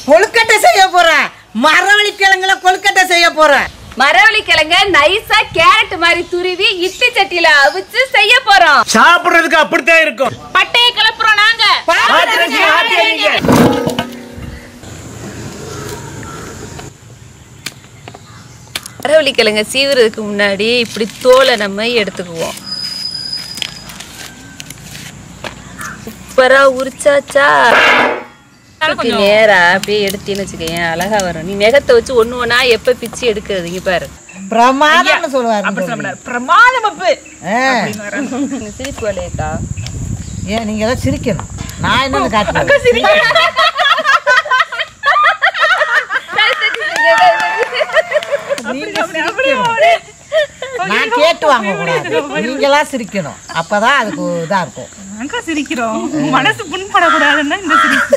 கொழுக்கட்டை செய்ய போறேன் மரவள்ளி கிழங்குல கொழுக்கட்டை செய்ய போறேன் மரவள்ளி கிழங்க நைஸா கேரட் மாதிரி துருவி இட்லி சட்டியில அவிச்சு செய்ய போறோம் சாப்பிடுறதுக்கு அப்படித்தான் இருக்கும் பட்டையை கிளப்புறோம் நாங்க ஆத்திரங்க, ஆத்திரங்க. மரவள்ளி கிழங்க சீவுறதுக்கு முன்னாடி இப்படி தோலை நம்ம எடுத்துக்குவோம் சூப்பரா உரிச்சாச்சா இப்படி நேரா அப்படியே எடுத்தீன்னு வச்சுக்கேன் அழகா வரும் நீ நெகத்தை வச்சு ஒண்ணு ஒண்ணா எப்ப பிச்சு எடுக்கிறது இங்க பாரு பிரமாதம்னு சொல்லுவாரு பிரமாதம் அப்பு ஆ. சிரிப்பு வலையக்கா ஏன் நீங்க எல்லாம் சிரிக்கணும் நான் என்னன்னு காட்டுறேன் நீங்க சிரிக்கணும். நான் கேட்டு வாங்க கூடாது நீங்களா சிரிக்கணும் அப்பதான் அதுக்கு இதா இருக்கும் அக்கா சிரிக்கிறோம் மனசு புண்படக்கூடாதுன்னா இந்த சிரிப்பு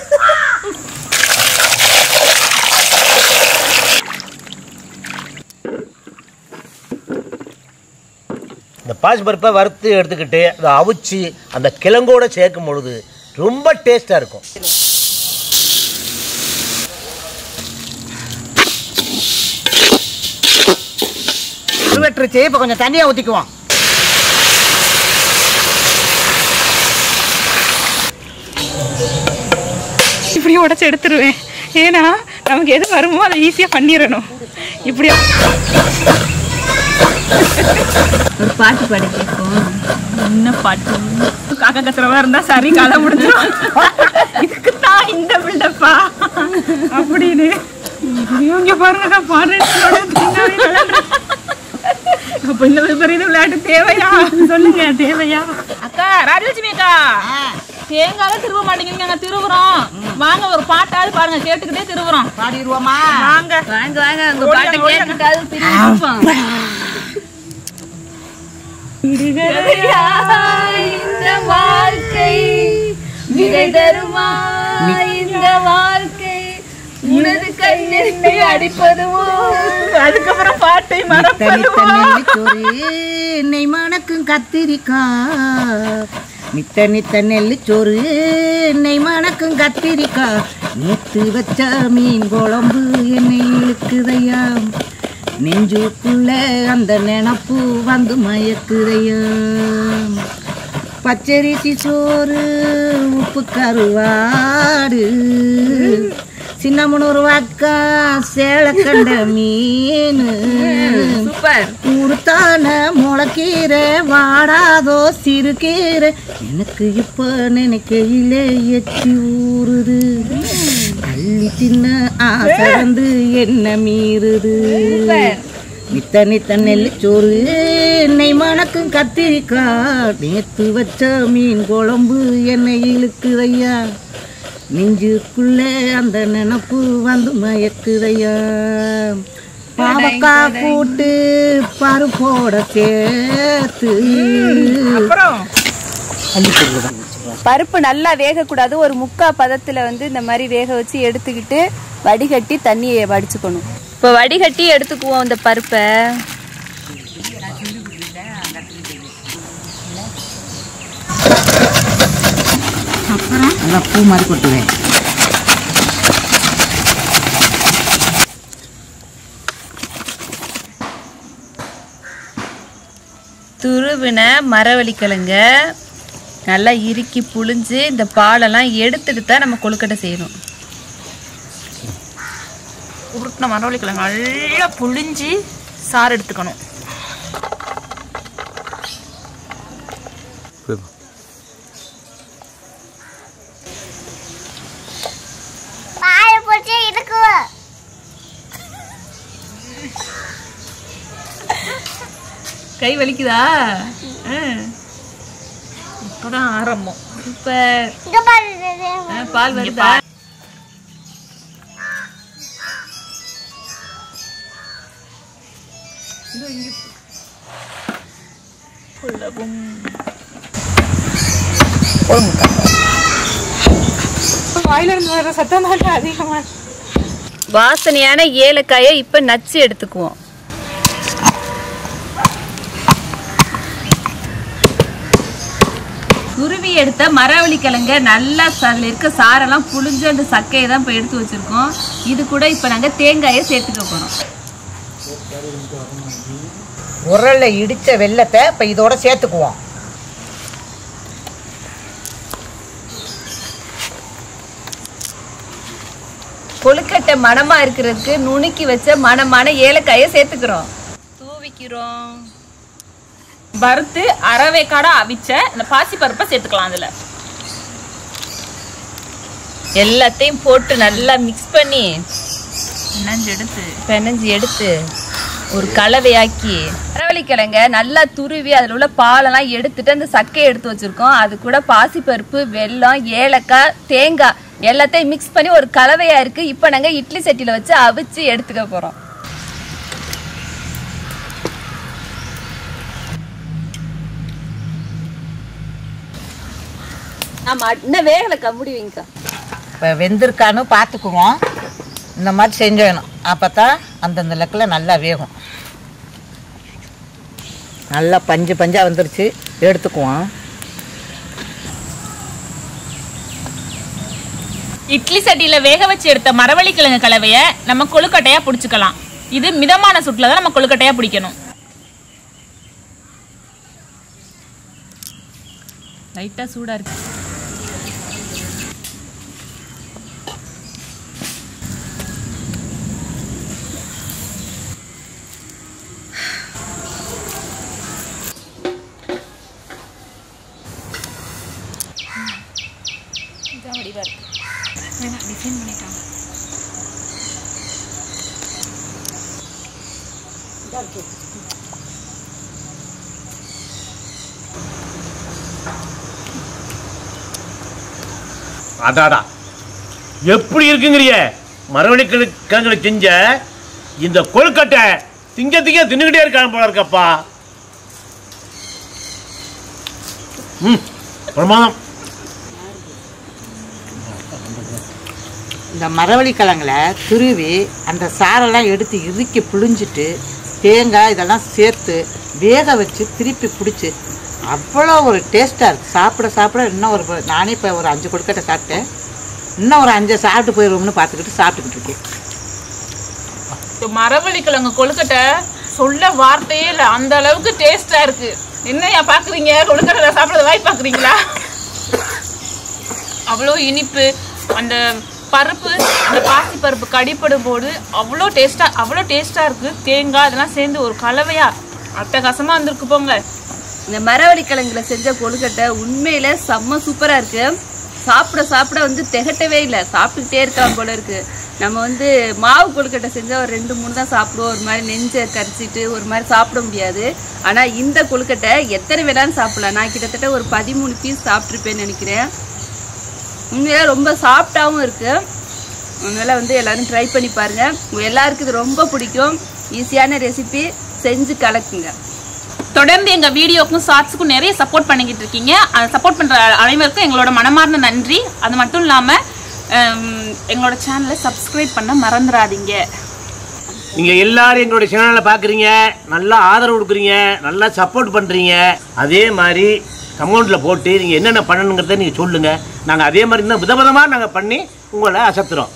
இந்த பாசி பருப்பை வறுத்து எடுத்துக்கிட்டு அதை அவிச்சு அந்த கிழங்கோட சேர்க்கும் பொழுது ரொம்ப டேஸ்டா இருக்கும் வெட்டுருச்சு இப்ப கொஞ்சம் தண்ணியா ஊத்திக்குவோம் இப்படியே உடச்சி எடுத்துருவேன் ஏன்னா நமக்கு எது வருமோ அதை ஈஸியாக பண்ணிடணும் இப்படியே ஒரு பாட்டு பாடி கேட்கும் என்ன பாட்டு காக்கா கத்துறவா இருந்தா சரி கதை முடிஞ்சிடும் இதுக்கு தான் இந்த பில்டப்பா அப்படின்னு இதுலயும் இங்க பாருங்க நான் பாடுறேன் அப்ப இந்த பெரிய விளையாட்டு தேவையா சொல்லுங்க தேவையா அக்கா ராஜலட்சுமி அக்கா தேங்காய் திருவ மாட்டேங்குது நாங்க திருவுறோம் வாங்க ஒரு பாட்டாவது பாருங்க கேட்டுக்கிட்டே திருவுறோம் பாடிடுவோமா வாங்க வாங்க வாங்க உங்க பாட்டை கேட்டுட்டாவது திருப்பி இந்த வாழ்க்கை விடை தருமா இந்த வாழ்க்கை உனது கண்ணெண்ணை அடிப்பதுவோ அதுக்கப்புறம் பாட்டை தனி மறப்பதுவோ நெல்லிச்சோறு நெய் மணக்கும் கத்திரிக்கா நித்த நித்த நெல்லிச்சோறு நெய் மணக்கும் கத்திரிக்கா நேத்து வச்ச மீன் குழம்பு என்னை இழுக்குதையா நெஞ்சுக்குள்ள அந்த நினப்பு வந்து மயக்குதையா பச்சரிசி சோறு உப்பு கருவாடு சின்னமனூர் வாக்கா சேலக்கண்ட மீன் சூப்பர் உடுத்தான முளைக்கீரை வாடாதோ சிறுகீரை எனக்கு இப்போ நினைக்கையிலே எச்சி ஊறுது அள்ளி தின்ன ஆசை வந்து என்ன மீறுது நித்த நித்த நெல்லிச்சோறு நெய் மணக்கும் கத்திரிக்காய் நேத்து வச்ச மீன் குழம்பு என்னை இழுக்குதையா நெஞ்சுக்குள்ளே அந்த நினப்பு வந்து மயக்குதையா பாவக்காய் கூட்டு பருப்போட சேர்த்து அப்புறம் பருப்பு நல்லா வேகக்கூடாது ஒரு முக்கா பதத்துல வந்து இந்த மாதிரி வேக வச்சு எடுத்துக்கிட்டு வடிகட்டி தண்ணியை வடிச்சுக்கணும் இப்போ வடிகட்டி எடுத்துக்குவோம் இந்த பருப்பை நல்லா பூ மாதிரி கொட்டுவேன் துருவின மரவள்ளிக்கிழங்க நல்லா இறுக்கி புழிஞ்சு இந்த பாலெல்லாம் எடுத்துட்டு தான் நம்ம கொழுக்கட்டை செய்யணும் உருட்டின மரவள்ளிக்கிழங்கு நல்லா புழிஞ்சு சாறு எடுத்துக்கணும் பாய போச்சு இதுக்கு கை வலிக்குதா இப்போதான் ஆரம்பம் சூப்பர் இங்க பாரு பால் வருதா வாயில இருந்து வர சத்தம் தான் அதிகமா வாசனையான ஏலக்காயை இப்போ நச்சு எடுத்துக்குவோம் துருவி எடுத்த மரவள்ளி கிழங்க நல்லா அதில் இருக்க சாரெல்லாம் புழிஞ்சு அந்த சக்கையை தான் இப்போ எடுத்து வச்சிருக்கோம் இது கூட இப்போ நாங்கள் தேங்காயை சேர்த்துக்க போகிறோம் உரல்ல இடிச்ச வெள்ளத்தை இப்போ இதோட சேர்த்துக்குவோம் கொழுக்கட்டை மணமா இருக்கிறதுக்கு நுணுக்கி வச்ச மணமான ஏலக்காயை சேர்த்துக்கிறோம் தூவிக்கிறோம் வறுத்து அரவேக்காடா அவிச்ச இந்த பாசி பருப்பை சேர்த்துக்கலாம் அதுல எல்லாத்தையும் போட்டு நல்லா மிக்ஸ் பண்ணி நஞ்சு எடுத்து பெனஞ்சு எடுத்து ஒரு கலவையாக்கி அரவள்ளிக்கிழங்க நல்லா துருவி அதில் உள்ள பாலெல்லாம் எடுத்துட்டு அந்த சக்கையை எடுத்து வச்சிருக்கோம் அது கூட பாசிப்பருப்பு வெல்லம் ஏலக்காய் தேங்காய் எல்லாத்தையும் மிக்ஸ் பண்ணி ஒரு கலவையா இருக்கு இப்போ நாங்கள் இட்லி சட்டியில் வச்சு அவிச்சு எடுத்துக்க போறோம் ஆமா இன்னும் வேகலைக்கா முடிவீங்கக்கா இப்போ வெந்திருக்கான்னு பார்த்துக்குவோம் இந்த மாதிரி செஞ்சிடணும் அப்போ தான் அந்தந்த லெக்கில் நல்லா வேகும் நல்லா பஞ்சு பஞ்சாக வந்துருச்சு எடுத்துக்குவோம் இட்லி சட்டியில வேக வச்சு எடுத்த மரவள்ளி கிழங்கு கலவைய நம்ம கொழுக்கட்டையா பிடிச்சுக்கலாம் இது மிதமான சுட்டுல தான் நம்ம கொழுக்கட்டையா பிடிக்கணும் லைட்டா சூடா இருக்கு அடாடா எப்படி இருக்குங்கிறிய மரவள்ளி கிழங்குல செஞ்ச இந்த கொழுக்கட்டை திங்க திங்க தின்னுக்கிட்டே இருக்கான் போல இருக்கப்பா ம் பிரமாதம் இந்த மரவள்ளி கிழங்குல துருவி அந்த சாரெல்லாம் எடுத்து இறுக்கி புழிஞ்சிட்டு தேங்காய் இதெல்லாம் சேர்த்து வேக வச்சு திருப்பி பிடிச்சி அவ்வளோ ஒரு டேஸ்ட்டாக இருக்குது சாப்பிட சாப்பிட இன்னும் ஒரு ப- நானே இப்போ ஒரு அஞ்சு கொழுக்கட்டை சாப்பிட்டேன் இன்னும் ஒரு அஞ்சு சாப்பிட்டு போயிடுவோம்னு பார்த்துக்கிட்டு சாப்பிட்டுக்கிட்டு இருக்கேன் இந்த மரவள்ளி கிழங்கு கொழுக்கட்டை சொல்ல வார்த்தையே இல்லை அந்த அளவுக்கு டேஸ்டா இருக்கு என்னையா பாக்குறீங்க கொழுக்கட்டை சாப்பிடுறத வாய் பாக்குறீங்களா அவ்வளோ இனிப்பு அந்த பருப்பு அந்த பாசி பருப்பு கடிப்படும் போது அவ்வளோ டேஸ்டா அவ்வளோ டேஸ்டா இருக்கு தேங்காய் இதெல்லாம் சேர்ந்து ஒரு கலவையா அட்டகாசமா வந்திருக்கு போங்க இந்த மரவள்ளி கிழங்குல செஞ்ச கொழுக்கட்டை உண்மையில செம்ம சூப்பரா இருக்கு சாப்பிட சாப்பிட வந்து திகட்டவே இல்லை சாப்பிட்டுக்கிட்டே இருக்கலாம் போல இருக்கு நம்ம வந்து மாவு கொழுக்கட்டை செஞ்சா ஒரு ரெண்டு மூணு தான் சாப்பிடுவோம் ஒரு மாதிரி நெஞ்சை கரிச்சிட்டு ஒரு மாதிரி சாப்பிட முடியாது ஆனா இந்த கொழுக்கட்டை எத்தனை வேணாலும் சாப்பிடலாம் நான் கிட்டத்தட்ட ஒரு பதிமூணு பீஸ் சாப்பிட்ருப்பேன்னு நினைக்கிறேன் உண்மையில ரொம்ப சாஃப்டாகவும் இருக்கு அதனால வந்து எல்லாரும் ட்ரை பண்ணி பாருங்க உங்க எல்லாருக்கும் இது ரொம்ப பிடிக்கும் ஈஸியான ரெசிபி செஞ்சு கலக்குங்க தொடர்ந்து எங்க வீடியோக்கும் ஷார்ட்ஸுக்கும் நிறைய சப்போர்ட் பண்ணிக்கிட்டு இருக்கீங்க அதை சப்போர்ட் பண்ற அனைவருக்கும் எங்களோட மனமார்ந்த நன்றி அது மட்டும் இல்லாம ஹம், எங்களோட சேனலை சப்ஸ்கிரைப் பண்ண மறந்துடாதீங்க நீங்க எல்லாரும் எங்களுடைய சேனலை பார்க்குறீங்க நல்லா ஆதரவு கொடுக்குறீங்க நல்லா சப்போர்ட் பண்றீங்க அதே மாதிரி கமெண்ட்ல போட்டு நீங்க என்னென்ன பண்ணணுங்கிறத நீங்க சொல்லுங்க நாங்க அதே மாதிரி இன்னும் விதவிதமா நாங்க பண்ணி உங்களை அசத்துறோம்